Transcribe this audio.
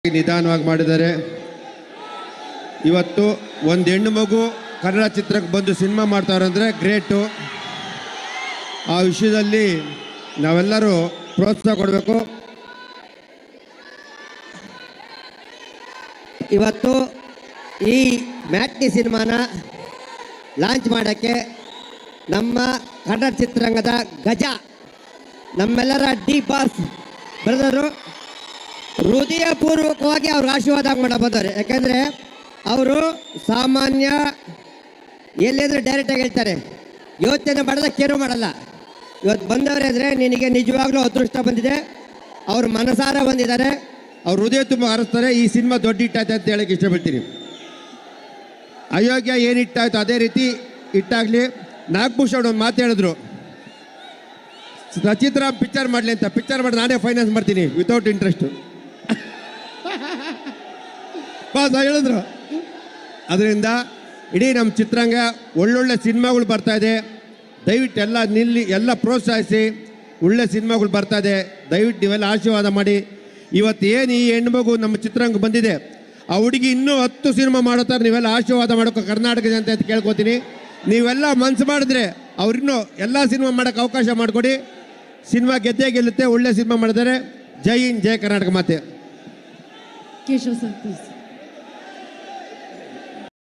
ನಿಧಾನವಾಗಿ ಮಾಡಿದ್ದಾರೆ ಇವತ್ತು ಒಂದು ಹೆಣ್ಣು ಮಗು ಕನ್ನಡ ಚಿತ್ರಕ್ಕೆ ಬಂದು ಸಿನಿಮಾ ಮಾಡ್ತಾವ್ರೆ ಅಂದರೆ ಗ್ರೇಟು ಆ ವಿಷಯದಲ್ಲಿ ನಾವೆಲ್ಲರೂ ಪ್ರೋತ್ಸಾಹ ಕೊಡಬೇಕು ಇವತ್ತು ಈ ಮ್ಯಾಟ್ನಿ ಸಿನಿಮಾನ ಲಾಂಚ್ ಮಾಡೋಕ್ಕೆ ನಮ್ಮ ಕನ್ನಡ ಚಿತ್ರರಂಗದ ಗಜ ನಮ್ಮೆಲ್ಲರ ಡಿ ಬಾಸ್ ಬ್ರದರು ಹೃದಯಪೂರ್ವಕವಾಗಿ ಅವ್ರಿಗೆ ಆಶೀರ್ವಾದ ಮಾಡ ಬಂದವ್ರೆ ಯಾಕೆಂದರೆ ಅವರು ಸಾಮಾನ್ಯ ಎಲ್ಲಿದ್ರೆ ಡೈರೆಕ್ಟಾಗಿ ಹೇಳ್ತಾರೆ ಯೋಚನೆ ಮಾಡಿದ್ರೆ ಕೇರು ಮಾಡಲ್ಲ ಇವತ್ತು ಬಂದವರೇ ಅಂದರೆ ನಿನಗೆ ನಿಜವಾಗ್ಲೂ ಅದೃಷ್ಟ ಬಂದಿದೆ ಅವ್ರು ಮನಸಾರ ಬಂದಿದ್ದಾರೆ ಅವ್ರ ಹೃದಯ ತುಂಬ ಹರಿಸ್ತಾರೆ ಈ ಸಿನಿಮಾ ದೊಡ್ಡ ಹಿಟ್ಟಾಯ್ತು ಅಂತ ಹೇಳಕ್ಕೆ ಇಷ್ಟಪಡ್ತೀನಿ ಅಯೋಗ್ಯ ಏನು ಹಿಟ್ಟಾಯ್ತು ಅದೇ ರೀತಿ ಹಿಟ್ಟಾಗಲಿ ನಾಗಭೂಷಣ್ ಒಂದು ಮಾತು ಹೇಳಿದ್ರು ಸಚಿತ್ರ ಪಿಕ್ಚರ್ ಮಾಡಲಿ ಅಂತ ಪಿಕ್ಚರ್ ಮಾಡಿ ನಾನೇ ಫೈನಾನ್ಸ್ ಮಾಡ್ತೀನಿ ವಿತೌಟ್ ಇಂಟ್ರೆಸ್ಟು ಬಾಸ್ ಹೇಳಿದ್ರು ಅದರಿಂದ ಇಡೀ ನಮ್ಮ ಚಿತ್ರರಂಗ ಒಳ್ಳೊಳ್ಳೆ ಸಿನಿಮಾಗಳು ಬರ್ತಾ ಇದೆ ದಯವಿಟ್ಟು ಎಲ್ಲ ನಿಲ್ಲಿ ಎಲ್ಲ ಪ್ರೋತ್ಸಾಹಿಸಿ ಒಳ್ಳೆ ಸಿನಿಮಾಗಳು ಬರ್ತಾ ಇದೆ ದಯವಿಟ್ಟು ನೀವೆಲ್ಲ ಆಶೀರ್ವಾದ ಮಾಡಿ ಇವತ್ತು ಏನು ಈ ಹೆಣ್ಮಗು ನಮ್ಮ ಚಿತ್ರರಂಗ ಬಂದಿದೆ ಆ ಹುಡುಗಿ ಇನ್ನೂ ಹತ್ತು ಸಿನಿಮಾ ಮಾಡೋ ಥರ ನೀವೆಲ್ಲ ಆಶೀರ್ವಾದ ಮಾಡೋಕೆ ಕರ್ನಾಟಕ ಜನತೆ ಅಂತ ಕೇಳ್ಕೊತೀನಿ ನೀವೆಲ್ಲ ಮನ್ಸು ಮಾಡಿದ್ರೆ ಅವ್ರಿನ್ನೂ ಎಲ್ಲ ಸಿನಿಮಾ ಮಾಡೋಕ್ಕೆ ಅವಕಾಶ ಮಾಡಿಕೊಡಿ ಸಿನಿಮಾ ಗೆದ್ದೇ ಗೆಲ್ಲುತ್ತೆ ಒಳ್ಳೆ ಸಿನಿಮಾ ಮಾಡಿದ್ದಾರೆ ಜೈ ಹಿಂದ್ ಜೈ ಕರ್ನಾಟಕ ಮಾತೆ ಕೇಶವ್ ಸರ್ ಪ್ಲೀಸ್